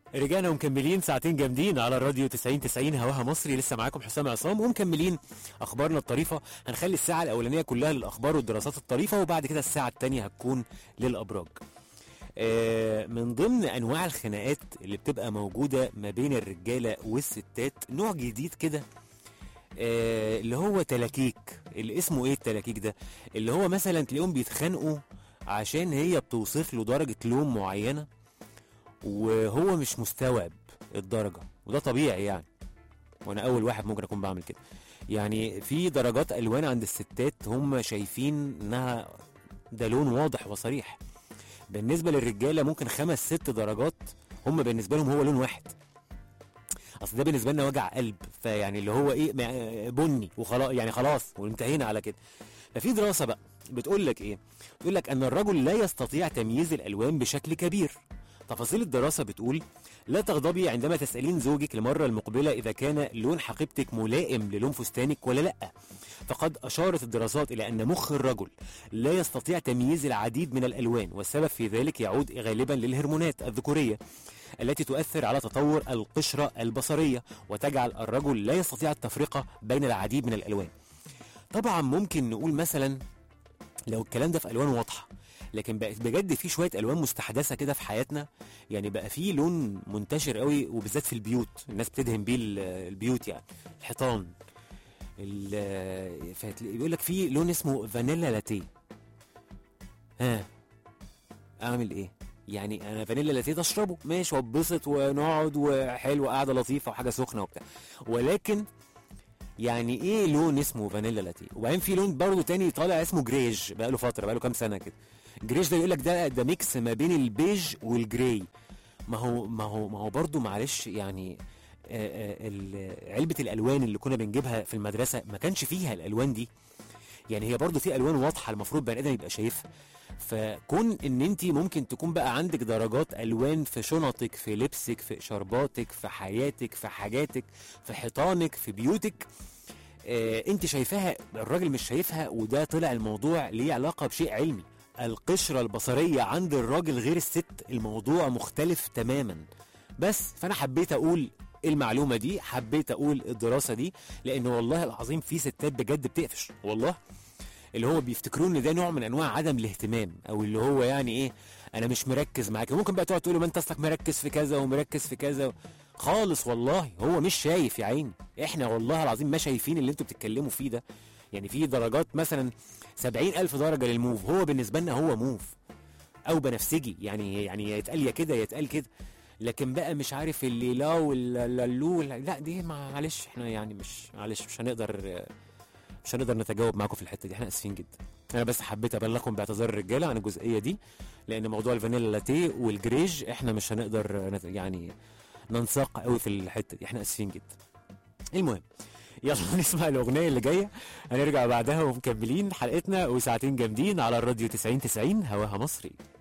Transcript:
رجعنا ومكملين ساعتين جامدين على الراديو 90 90 هواها مصري لسه معاكم حسام عصام ومكملين اخبارنا الطريفه هنخلي الساعه الاولانيه كلها للاخبار والدراسات الطريفه وبعد كده الساعه الثانيه هتكون للابراج آه، من ضمن انواع الخناقات اللي بتبقى موجوده ما بين الرجاله والستات نوع جديد كده آه، اللي هو تلاكيك اللي اسمه ايه التلاكيك ده اللي هو مثلا تلاقيهم بيتخانقوا عشان هي بتوصف له درجه لون معينه وهو مش مستوعب الدرجه وده طبيعي يعني وانا اول واحد ممكن اكون بعمل كده يعني في درجات الوان عند الستات هم شايفين انها ده لون واضح وصريح بالنسبه للرجاله ممكن خمس ست درجات هم بالنسبه لهم هو لون واحد اصل ده بالنسبه لنا وجع قلب فيعني اللي هو ايه مع- بني وخلاص يعني خلاص وانتهينا على كده ففي دراسه بقى بتقول لك ايه بتقول لك ان الرجل لا يستطيع تمييز الالوان بشكل كبير تفاصيل الدراسه بتقول لا تغضبي عندما تسالين زوجك المره المقبله اذا كان لون حقيبتك ملائم للون فستانك ولا لا فقد اشارت الدراسات الى ان مخ الرجل لا يستطيع تمييز العديد من الالوان والسبب في ذلك يعود غالبا للهرمونات الذكوريه التي تؤثر على تطور القشره البصريه وتجعل الرجل لا يستطيع التفرقه بين العديد من الالوان طبعا ممكن نقول مثلا لو الكلام ده في الوان واضحه لكن بقت بجد في شويه الوان مستحدثه كده في حياتنا يعني بقى في لون منتشر قوي وبالذات في البيوت الناس بتدهن بيه ال- البيوت يعني الحيطان ال- فهتلاقي- بيقول لك في لون اسمه فانيلا لاتيه ها اعمل ايه يعني انا فانيلا لاتيه ده اشربه ماشي واتبسط ونقعد وحلوه قاعده لطيفه وحاجه سخنه وبتاع ولكن يعني ايه لون اسمه فانيلا لاتيه وبعدين في لون برضه تاني طالع اسمه جريج بقاله فتره بقاله كام سنه كده جريج ده يقول لك ده ده ميكس ما بين البيج والجراي ما هو ما هو ما هو برضه معلش يعني آه، آه، ال- علبه الالوان اللي كنا بنجيبها في المدرسه ما كانش فيها الالوان دي يعني هي برضه في الوان واضحه المفروض بني ادم يبقى شايفها فكون ان انت ممكن تكون بقى عندك درجات الوان في شنطك في لبسك في شرباتك في حياتك في حاجاتك في حيطانك في بيوتك آه انت شايفاها الراجل مش شايفها وده طلع الموضوع ليه علاقه بشيء علمي القشره البصريه عند الراجل غير الست الموضوع مختلف تماما بس فانا حبيت اقول المعلومه دي حبيت اقول الدراسه دي لان والله العظيم في ستات بجد بتقفش والله اللي هو بيفتكروا ان ده نوع من انواع عدم الاهتمام او اللي هو يعني ايه انا مش مركز معاك ممكن بقى تقعد تقول له ما انت اصلك مركز في كذا ومركز في كذا خالص والله هو مش شايف يا عيني احنا والله العظيم ما شايفين اللي انتوا بتتكلموا فيه ده يعني في درجات مثلا سبعين ألف درجة للموف هو بالنسبة لنا هو موف أو بنفسجي يعني يعني يتقال يا كده يتقال كده لكن بقى مش عارف اللي لا واللو لا دي معلش احنا يعني مش معلش مش هنقدر مش هنقدر نتجاوب معاكم في الحته دي احنا اسفين جدا انا بس حبيت ابلغكم باعتذار الرجاله عن الجزئيه دي لان موضوع الفانيلا لاتيه والجريج احنا مش هنقدر نت- يعني ننساق قوي في الحته دي احنا اسفين جدا المهم يلا نسمع الاغنيه اللي جايه هنرجع بعدها ومكملين حلقتنا وساعتين جامدين على الراديو 90 90 هواها مصري